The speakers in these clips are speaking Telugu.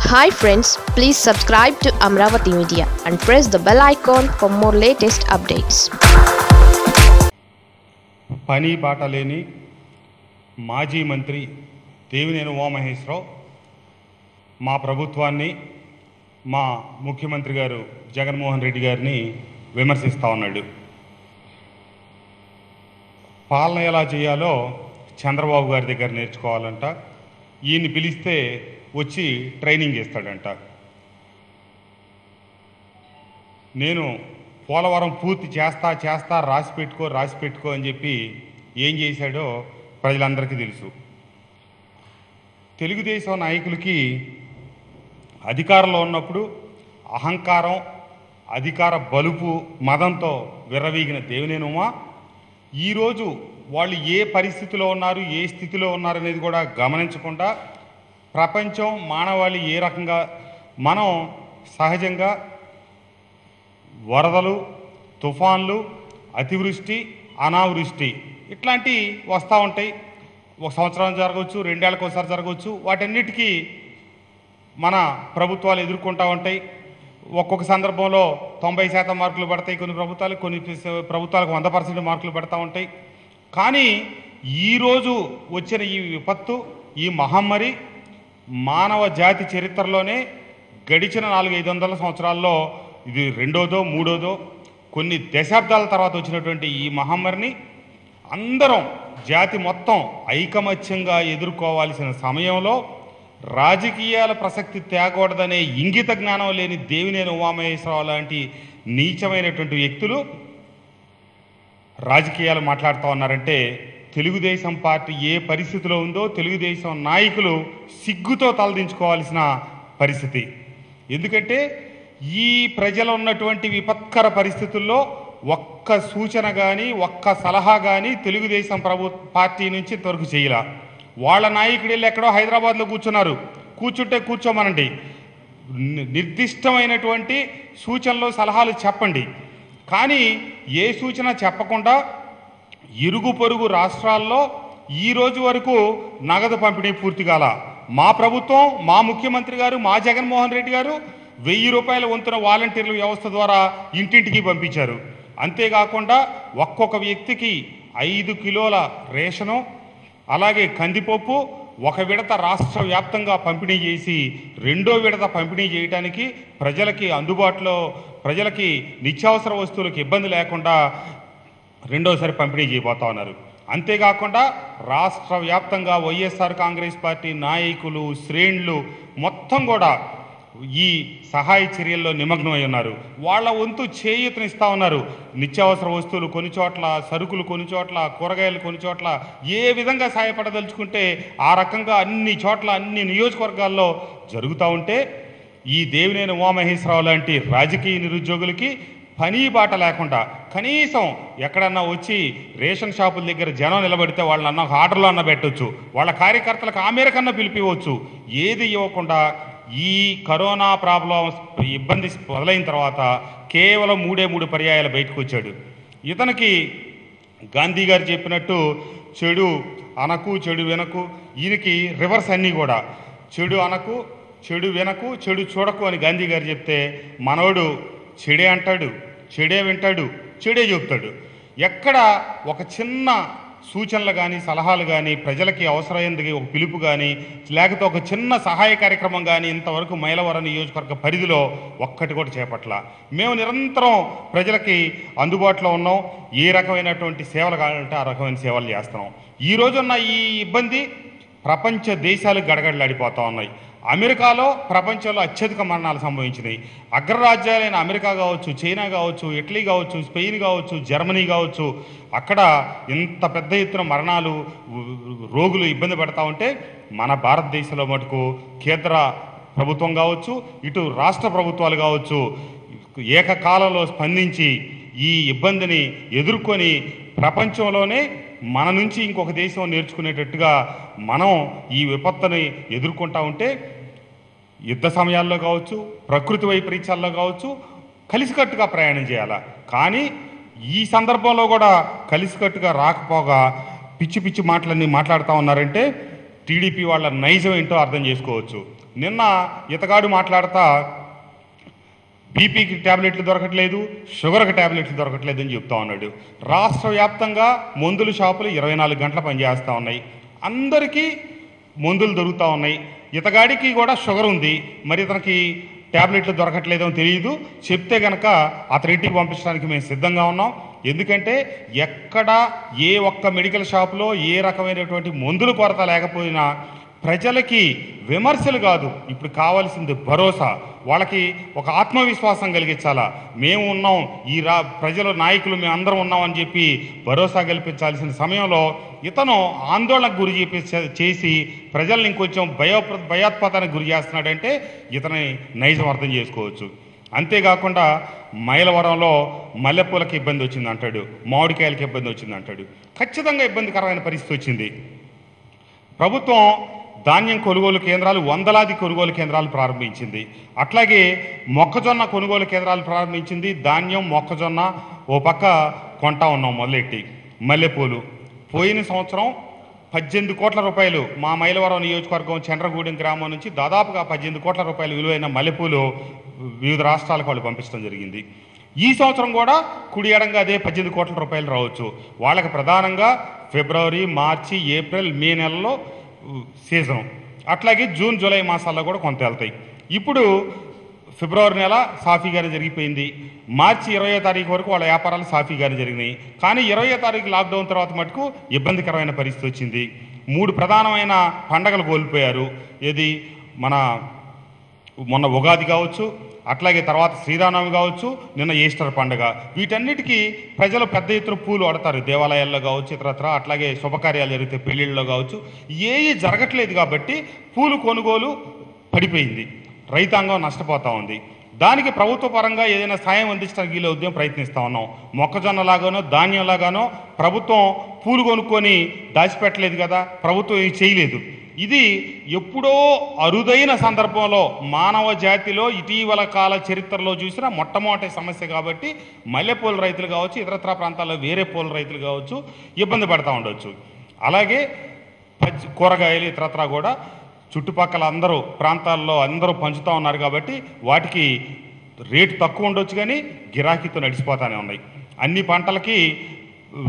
hi friends please subscribe to Amaravati media and press the bell icon for more latest updates పని బాట లేని మాజీ మంత్రి దేవినేని ఉమామహేశ్వరరావు మా ప్రభుత్వాన్ని మా ముఖ్యమంత్రి గారు జగన్మోహన్ రెడ్డి గారిని విమర్శిస్తూ ఉన్నాడు పాలన ఎలా చేయాలో చంద్రబాబు గారి దగ్గర నేర్చుకోవాలంట ఈయన్ని పిలిస్తే వచ్చి ట్రైనింగ్ ఇస్తాడంట నేను పోలవరం పూర్తి చేస్తా చేస్తా రాసి పెట్టుకో రాసి పెట్టుకో అని చెప్పి ఏం చేశాడో ప్రజలందరికీ తెలుసు తెలుగుదేశం నాయకులకి అధికారంలో ఉన్నప్పుడు అహంకారం అధికార బలుపు మదంతో విర్రవీగిన దేవినేని ఉమా ఈరోజు వాళ్ళు ఏ పరిస్థితిలో ఉన్నారు ఏ స్థితిలో ఉన్నారు అనేది కూడా గమనించకుండా ప్రపంచం మానవాళి ఏ రకంగా మనం సహజంగా వరదలు తుఫాన్లు అతివృష్టి అనావృష్టి ఇట్లాంటివి వస్తూ ఉంటాయి ఒక సంవత్సరం జరగవచ్చు రెండేళ్ళకి ఒకసారి జరగవచ్చు వాటన్నిటికీ మన ప్రభుత్వాలు ఎదుర్కొంటూ ఉంటాయి ఒక్కొక్క సందర్భంలో తొంభై శాతం మార్కులు పడతాయి కొన్ని ప్రభుత్వాలు కొన్ని పిస- ప్రభుత్వాలకు వంద పర్సెంట్ మార్కులు పడతా ఉంటాయి కానీ ఈరోజు వచ్చిన ఈ విపత్తు ఈ మహమ్మారి మానవ జాతి చరిత్రలోనే గడిచిన నాలుగు ఐదు వందల సంవత్సరాల్లో ఇది రెండోదో మూడోదో కొన్ని దశాబ్దాల తర్వాత వచ్చినటువంటి ఈ మహమ్మారిని అందరం జాతి మొత్తం ఐకమత్యంగా ఎదుర్కోవాల్సిన సమయంలో రాజకీయాల ప్రసక్తి తేకూడదనే ఇంగిత జ్ఞానం లేని దేవినేని ఉమామహేశ్వరరావు లాంటి నీచమైనటువంటి వ్యక్తులు రాజకీయాలు మాట్లాడుతూ ఉన్నారంటే తెలుగుదేశం పార్టీ ఏ పరిస్థితిలో ఉందో తెలుగుదేశం నాయకులు సిగ్గుతో తలదించుకోవాల్సిన పరిస్థితి ఎందుకంటే ఈ ప్రజలు ఉన్నటువంటి విపత్కర పరిస్థితుల్లో ఒక్క సూచన కానీ ఒక్క సలహా కానీ తెలుగుదేశం ప్రభు పార్టీ నుంచి ఇంతవరకు చేయలా వాళ్ళ నాయకుడు వెళ్ళి ఎక్కడో హైదరాబాద్లో కూర్చున్నారు కూర్చుంటే కూర్చోమనండి ని- నిర్దిష్టమైనటువంటి సూచనలు సలహాలు చెప్పండి కానీ ఏ సూచన చెప్పకుండా ఇరుగు పొరుగు రాష్ట్రాల్లో ఈ రోజు వరకు నగదు పంపిణీ పూర్తి కాల మా ప్రభుత్వం మా ముఖ్యమంత్రి గారు మా జగన్మోహన్ రెడ్డి గారు వెయ్యి రూపాయల వంతున వాలంటీర్ల వ్యవస్థ ద్వారా ఇంటింటికి పంపించారు అంతేకాకుండా ఒక్కొక్క వ్యక్తికి ఐదు కిలోల రేషను అలాగే కందిపప్పు ఒక విడత రాష్ట్ర వ్యాప్తంగా పంపిణీ చేసి రెండో విడత పంపిణీ చేయడానికి ప్రజలకి అందుబాటులో ప్రజలకి నిత్యావసర వస్తువులకు ఇబ్బంది లేకుండా రెండోసారి పంపిణీ చేయబోతా ఉన్నారు అంతేకాకుండా రాష్ట్ర వ్యాప్తంగా వైఎస్ఆర్ కాంగ్రెస్ పార్టీ నాయకులు శ్రేణులు మొత్తం కూడా ఈ సహాయ చర్యల్లో నిమగ్నమై ఉన్నారు వాళ్ళ వంతు చేయూతనిస్తా ఉన్నారు నిత్యావసర వస్తువులు కొన్ని చోట్ల సరుకులు కొన్ని చోట్ల కూరగాయలు కొన్ని చోట్ల ఏ విధంగా సహాయపడదలుచుకుంటే ఆ రకంగా అన్ని చోట్ల అన్ని నియోజకవర్గాల్లో జరుగుతూ ఉంటే ఈ దేవినేని ఉమామహేశ్వరరావు లాంటి రాజకీయ నిరుద్యోగులకి పని బాట లేకుండా కనీసం ఎక్కడన్నా వచ్చి రేషన్ షాపుల దగ్గర జనం నిలబడితే వాళ్ళన్న ఒక ఆర్డర్లో అన్న పెట్టొచ్చు వాళ్ళ కార్యకర్తలకు ఆ మేరకన్నా పిలిపివచ్చు ఏది ఇవ్వకుండా ఈ కరోనా ప్రాబ్లం ఇబ్బంది మొదలైన తర్వాత కేవలం మూడే మూడు పర్యాయాలు బయటకు వచ్చాడు ఇతనికి గాంధీ గారు చెప్పినట్టు చెడు అనకు చెడు వెనకు ఈయనకి రివర్స్ అన్నీ కూడా చెడు అనకు చెడు వెనకు చెడు చూడకు అని గాంధీ గారు చెప్తే మనోడు చెడే అంటాడు చెడే వింటాడు చెడే చెప్తాడు ఎక్కడ ఒక చిన్న సూచనలు కానీ సలహాలు కానీ ప్రజలకి అవసరమైనది ఒక పిలుపు కానీ లేకపోతే ఒక చిన్న సహాయ కార్యక్రమం కానీ ఇంతవరకు మైలవరం నియోజకవర్గ పరిధిలో ఒక్కటి కూడా చేపట్ల మేము నిరంతరం ప్రజలకి అందుబాటులో ఉన్నాం ఏ రకమైనటువంటి సేవలు కావాలంటే ఆ రకమైన సేవలు చేస్తున్నాం ఈ రోజున్న ఈ ఇబ్బంది ప్రపంచ దేశాలు గడగడలాడిపోతూ ఉన్నాయి అమెరికాలో ప్రపంచంలో అత్యధిక మరణాలు సంభవించినాయి అగ్రరాజ్యాలైన అమెరికా కావచ్చు చైనా కావచ్చు ఇటలీ కావచ్చు స్పెయిన్ కావచ్చు జర్మనీ కావచ్చు అక్కడ ఇంత పెద్ద ఎత్తున మరణాలు ఉ- రోగులు ఇబ్బంది పడతా ఉంటే మన భారతదేశంలో మటుకు కేంద్ర ప్రభుత్వం కావచ్చు ఇటు రాష్ట్ర ప్రభుత్వాలు కావచ్చు ఏకకాలంలో స్పందించి ఈ ఇబ్బందిని ఎదుర్కొని ప్రపంచంలోనే మన నుంచి ఇంకొక దేశం నేర్చుకునేటట్టుగా మనం ఈ విపత్తుని ఎదుర్కొంటా ఉంటే యుద్ధ సమయాల్లో కావచ్చు ప్రకృతి వైపరీత్యాల్లో కావచ్చు కలిసికట్టుగా ప్రయాణం చేయాలా కానీ ఈ సందర్భంలో కూడా కలిసికట్టుగా రాకపోగా పిచ్చి పిచ్చి మాటలన్నీ మాట్లాడుతూ ఉన్నారంటే టీడీపీ వాళ్ళ నైజం ఏంటో అర్థం చేసుకోవచ్చు నిన్న ఇతగాడు మాట్లాడతా బీపీకి ట్యాబ్లెట్లు దొరకట్లేదు షుగర్కి ట్యాబ్లెట్లు దొరకట్లేదు అని చెప్తా ఉన్నాడు రాష్ట్ర వ్యాప్తంగా మందుల షాపులు ఇరవై నాలుగు గంటల పనిచేస్తూ ఉన్నాయి అందరికీ మందులు దొరుకుతూ ఉన్నాయి ఇతగాడికి కూడా షుగర్ ఉంది మరి ఇతనికి ట్యాబ్లెట్లు దొరకట్లేదో తెలియదు చెప్తే గనక అతని ఇంటికి పంపించడానికి మేము సిద్ధంగా ఉన్నాం ఎందుకంటే ఎక్కడ ఏ ఒక్క మెడికల్ షాప్లో ఏ రకమైనటువంటి మందుల కొరత లేకపోయినా ప్రజలకి విమర్శలు కాదు ఇప్పుడు కావాల్సింది భరోసా వాళ్ళకి ఒక ఆత్మవిశ్వాసం కలిగించాలా మేము ఉన్నాం ఈ రా ప్రజల నాయకులు మేము అందరం ఉన్నాం అని చెప్పి భరోసా కల్పించాల్సిన సమయంలో ఇతను ఆందోళనకు గురి చేపి- చేసి ప్రజల్ని ఇంకొంచెం భయో భయోత్పాతానికి గురి చేస్తున్నాడంటే ఇతని నైజం అర్థం చేసుకోవచ్చు అంతేకాకుండా మైలవరంలో మల్లెపూలకి ఇబ్బంది వచ్చింది అంటాడు మామిడికాయలకి ఇబ్బంది వచ్చింది అంటాడు ఖచ్చితంగా ఇబ్బందికరమైన పరిస్థితి వచ్చింది ప్రభుత్వం ధాన్యం కొనుగోలు కేంద్రాలు వందలాది కొనుగోలు కేంద్రాలు ప్రారంభించింది అట్లాగే మొక్కజొన్న కొనుగోలు కేంద్రాలు ప్రారంభించింది ధాన్యం మొక్కజొన్న ఓ పక్క కొంటా ఉన్నాం మొదలెట్టి మల్లెపూలు పోయిన సంవత్సరం పద్దెనిమిది కోట్ల రూపాయలు మా మైలవరం నియోజకవర్గం చంద్రగూడెం గ్రామం నుంచి దాదాపుగా పద్దెనిమిది కోట్ల రూపాయలు విలువైన మల్లెపూలు వివిధ రాష్ట్రాలకు వాళ్ళు పంపించడం జరిగింది ఈ సంవత్సరం కూడా కుడి ఎడంగా అదే పద్దెనిమిది కోట్ల రూపాయలు రావచ్చు వాళ్ళకి ప్రధానంగా ఫిబ్రవరి మార్చి ఏప్రిల్ మే నెలలో ఉ, సీజన్ అట్లాగే జూన్ జూలై మాసాల్లో కూడా కొంత వెళ్తాయి ఇప్పుడు ఫిబ్రవరి నెల సాఫీగానే జరిగిపోయింది మార్చి ఇరవయో తారీఖు వరకు వాళ్ళ వ్యాపారాలు సాఫీగానే జరిగినాయి కానీ ఇరవయో తారీఖు లాక్డౌన్ తర్వాత మటుకు ఇబ్బందికరమైన పరిస్థితి వచ్చింది మూడు ప్రధానమైన పండగలు కోల్పోయారు ఏది మన మొన్న ఉగాది కావచ్చు అట్లాగే తర్వాత శ్రీరామనవమి కావచ్చు నిన్న ఈస్టర్ పండుగ వీటన్నిటికీ ప్రజలు పెద్ద ఎత్తున పూలు ఆడతారు దేవాలయాల్లో కావచ్చు ఇతరత్ర అట్లాగే శుభకార్యాలు జరిగితే పెళ్ళిళ్ళలో కావచ్చు ఏ జరగట్లేదు కాబట్టి పూలు కొనుగోలు పడిపోయింది రైతాంగం నష్టపోతా ఉంది దానికి ప్రభుత్వ పరంగా ఏదైనా సాయం అందించడానికి వీళ్ళ ఉద్యమం ప్రయత్నిస్తా ఉన్నాం మొక్కజొన్న లాగానో ధాన్యం లాగానో ప్రభుత్వం పూలు కొనుక్కొని దాచిపెట్టలేదు కదా ప్రభుత్వం ఇది చేయలేదు ఇది ఎప్పుడో అరుదైన సందర్భంలో మానవ జాతిలో ఇటీవల కాల చరిత్రలో చూసిన మొట్టమొదటి సమస్య కాబట్టి మల్లెపూల రైతులు కావచ్చు ఇతరత్ర ప్రాంతాల్లో వేరే పూల రైతులు కావచ్చు ఇబ్బంది పడతా ఉండొచ్చు అలాగే పచ్చి కూరగాయలు ఇతరత్రా కూడా చుట్టుపక్కల అందరూ ప్రాంతాల్లో అందరూ పంచుతూ ఉన్నారు కాబట్టి వాటికి రేటు తక్కువ ఉండొచ్చు కానీ గిరాకీతో నడిచిపోతానే ఉన్నాయి అన్ని పంటలకి ఉ,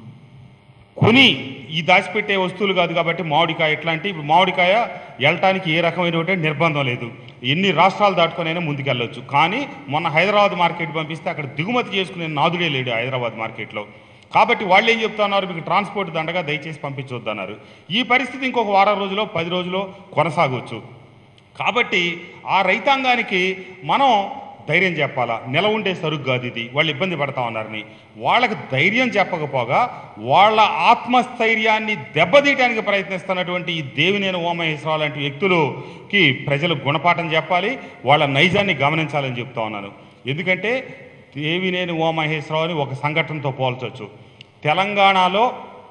కొని ఈ దాచిపెట్టే వస్తువులు కాదు కాబట్టి మామిడికాయ ఎట్లాంటి ఇప్పుడు మామిడికాయ వెళ్ళటానికి ఏ రకమైనటువంటి నిర్బంధం లేదు ఎన్ని రాష్ట్రాలు దాటుకొనైనా ముందుకెళ్ళొచ్చు కానీ మొన్న హైదరాబాద్ మార్కెట్ పంపిస్తే అక్కడ దిగుమతి చేసుకునే నాదుడే లేడు హైదరాబాద్ మార్కెట్లో కాబట్టి వాళ్ళు ఏం చెప్తున్నారు మీకు ట్రాన్స్పోర్ట్ దండగా దయచేసి పంపించొద్దన్నారు ఈ పరిస్థితి ఇంకొక వారం రోజులో పది రోజులో కొనసాగవచ్చు కాబట్టి ఆ రైతాంగానికి మనం ధైర్యం చెప్పాలా నిల ఉండే సరుకు కాదు ఇది వాళ్ళు ఇబ్బంది పడతా ఉన్నారని వాళ్ళకి ధైర్యం చెప్పకపోగా వాళ్ళ ఆత్మస్థైర్యాన్ని దెబ్బతీయడానికి ప్రయత్నిస్తున్నటువంటి ఈ దేవినేని ఓమహేశ్వరరావు లాంటి వ్యక్తులకి ప్రజలు గుణపాఠం చెప్పాలి వాళ్ళ నైజాన్ని గమనించాలని చెప్తా ఉన్నాను ఎందుకంటే దేవినేని ఓమహేశ్వరరావు అని ఒక సంఘటనతో పోల్చొచ్చు తెలంగాణలో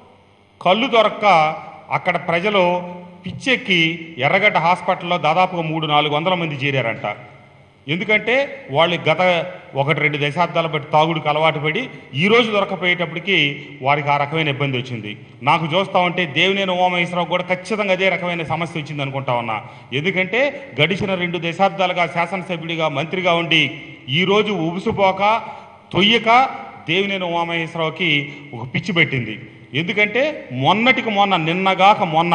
కళ్ళు దొరక్క అక్కడ ప్రజలు పిచ్చెక్కి ఎర్రగడ్డ హాస్పిటల్లో దాదాపుగా మూడు నాలుగు వందల మంది చేరారంట ఎందుకంటే వాళ్ళు గత ఒకటి రెండు దశాబ్దాల బట్టి తాగుడుకు అలవాటు పడి ఈ రోజు దొరకపోయేటప్పటికి వారికి ఆ రకమైన ఇబ్బంది వచ్చింది నాకు చూస్తా ఉంటే దేవినేని ఓమేశ్వరరావు కూడా ఖచ్చితంగా అదే రకమైన సమస్య వచ్చింది అనుకుంటా ఉన్నా ఎందుకంటే గడిచిన రెండు దశాబ్దాలుగా శాసనసభ్యుడిగా మంత్రిగా ఉండి ఈ రోజు ఉబుసుపోక తొయ్యక దేవినేని ఉమామహేశ్వరరావుకి ఒక పిచ్చి పెట్టింది ఎందుకంటే మొన్నటికి మొన్న నిన్నగాక మొన్న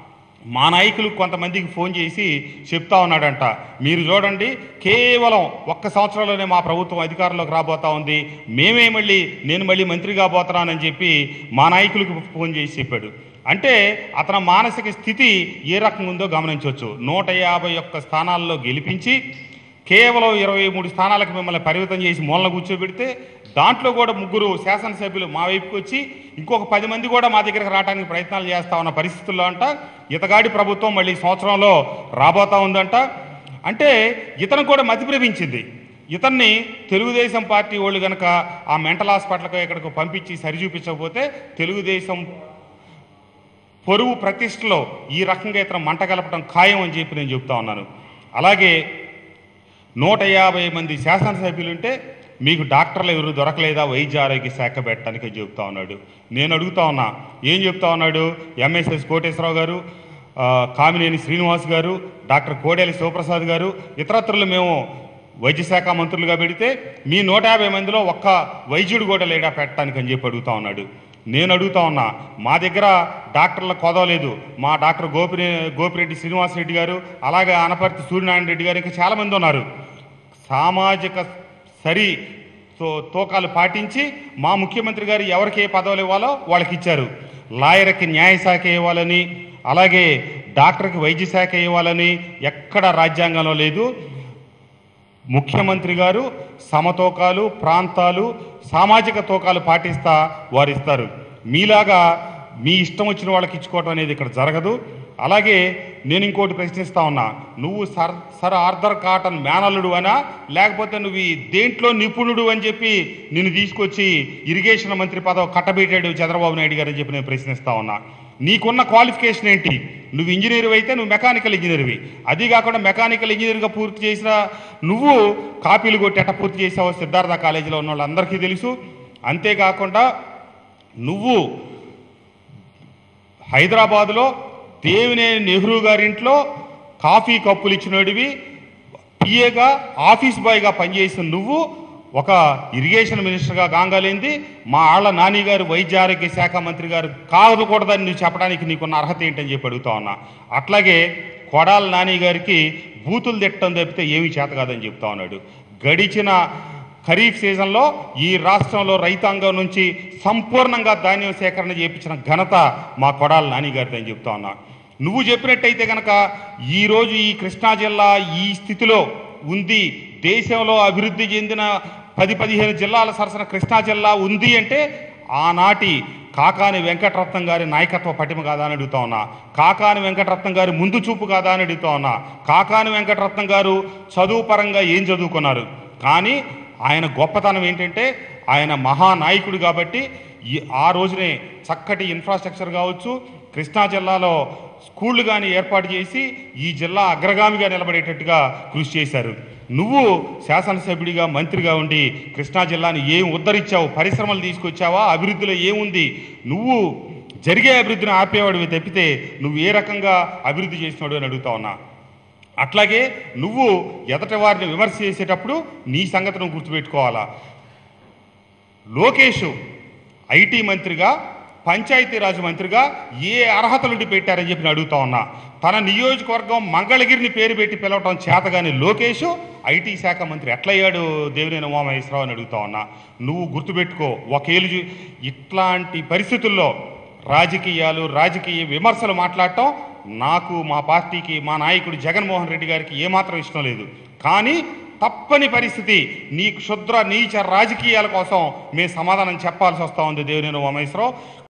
మా నాయకులు కొంతమందికి ఫోన్ చేసి చెప్తా ఉన్నాడంట మీరు చూడండి కేవలం ఒక్క సంవత్సరంలోనే మా ప్రభుత్వం అధికారంలోకి రాబోతా ఉంది మేమే మళ్ళీ నేను మళ్ళీ మంత్రిగా పోతున్నానని చెప్పి మా నాయకులకు ఫోన్ చేసి చెప్పాడు అంటే అతని మానసిక స్థితి ఏ రకంగా ఉందో గమనించవచ్చు నూట యాభై ఒక్క స్థానాల్లో గెలిపించి కేవలం ఇరవై మూడు స్థానాలకు మిమ్మల్ని పరిమితం చేసి మూలన కూర్చోబెడితే దాంట్లో కూడా ముగ్గురు శాసనసభ్యులు మా వైపుకి వచ్చి ఇంకొక పది మంది కూడా మా దగ్గరకు రావడానికి ప్రయత్నాలు చేస్తా ఉన్న పరిస్థితుల్లో అంట ఇతగాడి ప్రభుత్వం మళ్ళీ ఈ సంవత్సరంలో రాబోతా ఉందంట అంటే ఇతను కూడా మతిప్రవించింది ఇతన్ని తెలుగుదేశం పార్టీ వాళ్ళు కనుక ఆ మెంటల్ హాస్పిటల్కి ఇక్కడికి పంపించి సరిచూపించకపోతే తెలుగుదేశం పొరుగు ప్రతిష్టలో ఈ రకంగా ఇతను మంట కలపడం ఖాయం అని చెప్పి నేను చెప్తా ఉన్నాను అలాగే నూట యాభై మంది శాసనసభ్యులుంటే మీకు డాక్టర్లు ఎవరు దొరకలేదా వైద్య ఆరోగ్య శాఖ పెట్టడానికి అని చెప్తా ఉన్నాడు నేను అడుగుతా ఉన్నా ఏం చెప్తా ఉన్నాడు ఎంఎస్ఎస్ కోటేశ్వరరావు గారు ఆ, కామినేని శ్రీనివాస్ గారు డాక్టర్ కోడేలి శివప్రసాద్ గారు ఇతరత్రులు మేము వైద్య శాఖ మంత్రులుగా పెడితే మీ నూట యాభై మందిలో ఒక్క వైద్యుడు కూడా లేడా పెట్టడానికి అని చెప్పి అడుగుతా ఉన్నాడు నేను అడుగుతా ఉన్నా మా దగ్గర డాక్టర్ల కొదవలేదు మా డాక్టర్ గోపిరె గోపిరెడ్డి శ్రీనివాసరెడ్డి గారు అలాగే అనపర్తి సూర్యనారాయణ రెడ్డి గారు ఇంకా చాలామంది ఉన్నారు సామాజిక సరి తో తూకాలు పాటించి మా ముఖ్యమంత్రి గారు ఎవరికి ఏ పదవులు ఇవ్వాలో వాళ్ళకి ఇచ్చారు లాయర్కి న్యాయశాఖ ఇవ్వాలని అలాగే డాక్టర్కి వైద్య శాఖ ఇవ్వాలని ఎక్కడ రాజ్యాంగంలో లేదు ముఖ్యమంత్రి గారు సమతూకాలు ప్రాంతాలు సామాజిక తూకాలు పాటిస్తా వారు ఇస్తారు మీలాగా మీ ఇష్టం వచ్చిన వాళ్ళకి ఇచ్చుకోవడం అనేది ఇక్కడ జరగదు అలాగే నేను ఇంకోటి ప్రశ్నిస్తా ఉన్నా నువ్వు సర్ సర్ ఆర్థర్ కాటన్ మేనల్లుడు అనా లేకపోతే నువ్వు ఈ దేంట్లో నిపుణుడు అని చెప్పి నిన్ను తీసుకొచ్చి ఇరిగేషన్ మంత్రి పదవి కట్టబెట్టాడు చంద్రబాబు నాయుడు గారు అని చెప్పి నేను ప్రశ్నిస్తా ఉన్నా నీకున్న క్వాలిఫికేషన్ ఏంటి నువ్వు ఇంజనీర్ అయితే నువ్వు మెకానికల్ ఇంజనీర్వి అది కాకుండా మెకానికల్ ఇంజనీర్గా పూర్తి చేసిన నువ్వు కాపీలు కొట్టి ఎట్ట పూర్తి చేసావో సిద్ధార్థ కాలేజీలో ఉన్న వాళ్ళందరికీ తెలుసు అంతేకాకుండా నువ్వు హైదరాబాదులో దేవినేని నెహ్రూ గారింట్లో కాఫీ కప్పులు ఇచ్చినోడివి పిఏగా ఆఫీస్ బాయ్గా పనిచేసిన నువ్వు ఒక ఇరిగేషన్ మినిస్టర్గా గాంగాలేంది మా ఆళ్ళ నాని గారు వైద్య ఆరోగ్య శాఖ మంత్రి గారు కాకూడదని నువ్వు చెప్పడానికి నీకున్న అర్హత ఏంటని చెప్పి అడుగుతా ఉన్నా అట్లాగే కొడాల నాని గారికి బూతులు తిట్టడం తప్పితే ఏమీ చేత కాదని చెప్తా ఉన్నాడు గడిచిన ఖరీఫ్ సీజన్లో ఈ రాష్ట్రంలో రైతాంగం నుంచి సంపూర్ణంగా ధాన్యం సేకరణ చేయించిన ఘనత మా కొడాల నాని గారిది అని చెప్తా ఉన్నా నువ్వు చెప్పినట్టయితే కనుక ఈరోజు ఈ కృష్ణా జిల్లా ఈ స్థితిలో ఉంది దేశంలో అభివృద్ధి చెందిన పది పదిహేను జిల్లాల సరసన కృష్ణా జిల్లా ఉంది అంటే ఆనాటి కాకాని వెంకటరత్నం గారి నాయకత్వ పటిమ కాదా అని అడుగుతా ఉన్నా కాకాని వెంకటరత్నం గారి ముందు చూపు కాదా అని అడుగుతా ఉన్నా కాకాని వెంకటరత్నం గారు చదువు పరంగా ఏం చదువుకున్నారు కానీ ఆయన గొప్పతనం ఏంటంటే ఆయన మహానాయకుడు కాబట్టి ఈ ఆ రోజునే చక్కటి ఇన్ఫ్రాస్ట్రక్చర్ కావచ్చు కృష్ణా జిల్లాలో స్కూళ్ళు కానీ ఏర్పాటు చేసి ఈ జిల్లా అగ్రగామిగా నిలబడేటట్టుగా కృషి చేశారు నువ్వు శాసనసభ్యుడిగా మంత్రిగా ఉండి కృష్ణా జిల్లాని ఏం ఉద్ధరించావు పరిశ్రమలు తీసుకొచ్చావా అభివృద్ధిలో ఏముంది నువ్వు జరిగే అభివృద్ధిని ఆపేవాడివి తప్పితే నువ్వు ఏ రకంగా అభివృద్ధి చేసినాడు అని అడుగుతా ఉన్నా అట్లాగే నువ్వు ఎదటి వారిని విమర్శ చేసేటప్పుడు నీ సంగతి నువ్వు గుర్తుపెట్టుకోవాలా లోకేష్ ఐటీ మంత్రిగా పంచాయతీరాజ్ మంత్రిగా ఏ అర్హతలుండి పెట్టారని చెప్పి నేను అడుగుతా ఉన్నా తన నియోజకవర్గం మంగళగిరిని పేరు పెట్టి పిలవటం చేతగాని లోకేష్ ఐటీ శాఖ మంత్రి ఎట్లయ్యాడు దేవినేని ఉమామహేశ్వరరావు అని అడుగుతా ఉన్నా నువ్వు గుర్తుపెట్టుకో ఒకేళ్ళు చూ- ఇట్లాంటి పరిస్థితుల్లో రాజకీయాలు రాజకీయ విమర్శలు మాట్లాడటం నాకు మా పార్టీకి మా నాయకుడు జగన్మోహన్ రెడ్డి గారికి ఏమాత్రం ఇష్టం లేదు కానీ తప్పని పరిస్థితి నీ క్షుద్ర నీచ రాజకీయాల కోసం మేము సమాధానం చెప్పాల్సి వస్తూ ఉంది దేవినేని ఉమేశ్వరరావు